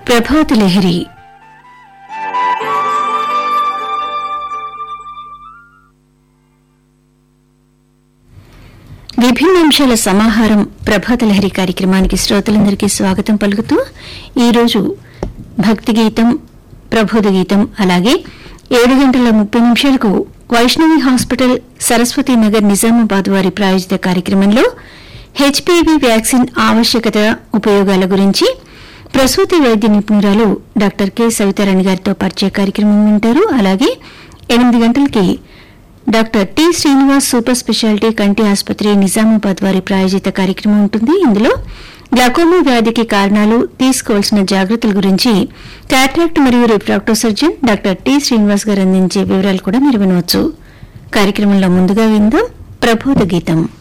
ప్రభాత లహరి విభిన్న అంశాల సమాహారం ప్రభాత లహరి కార్యక్రమానికి శ్రోతలందరికీ స్వాగతం పలుకుతూ ఈరోజు భక్తి గీతం ప్రబోధ గీతం అలాగే ఏడు గంటల ముప్పై నిమిషాలకు వైష్ణవి హాస్పిటల్ సరస్వతి నగర్ నిజామాబాద్ వారి ప్రాయోజిత కార్యక్రమంలో హెచ్పివి వ్యాక్సిన్ ఆవశ్యకత ఉపయోగాల గురించి ప్రసూతి వైద్య నిపుణురాలు డాక్టర్ కె సవితారాణి గారితో పరిచయ కార్యక్రమం వింటారు అలాగే ఎనిమిది గంటలకి doctor T Srinivas super speciality కంటి ఆసుపత్రి నిజామాబాద్ వారి ప్రాయోజిత కార్యక్రమం ఉంటుంది ఇందులో గ్లాకోమా వ్యాధికి కారణాలు తీసుకోవాల్సిన జాగ్రత్తల గురించి కాట్రాక్ట్ మరియు refractive surgeon doctor T Srinivas గారు అందించే వివరాలు కూడా మీరు వినవచ్చు కార్యక్రమంలో ముందుగా విందాం ప్రబోధ గీతం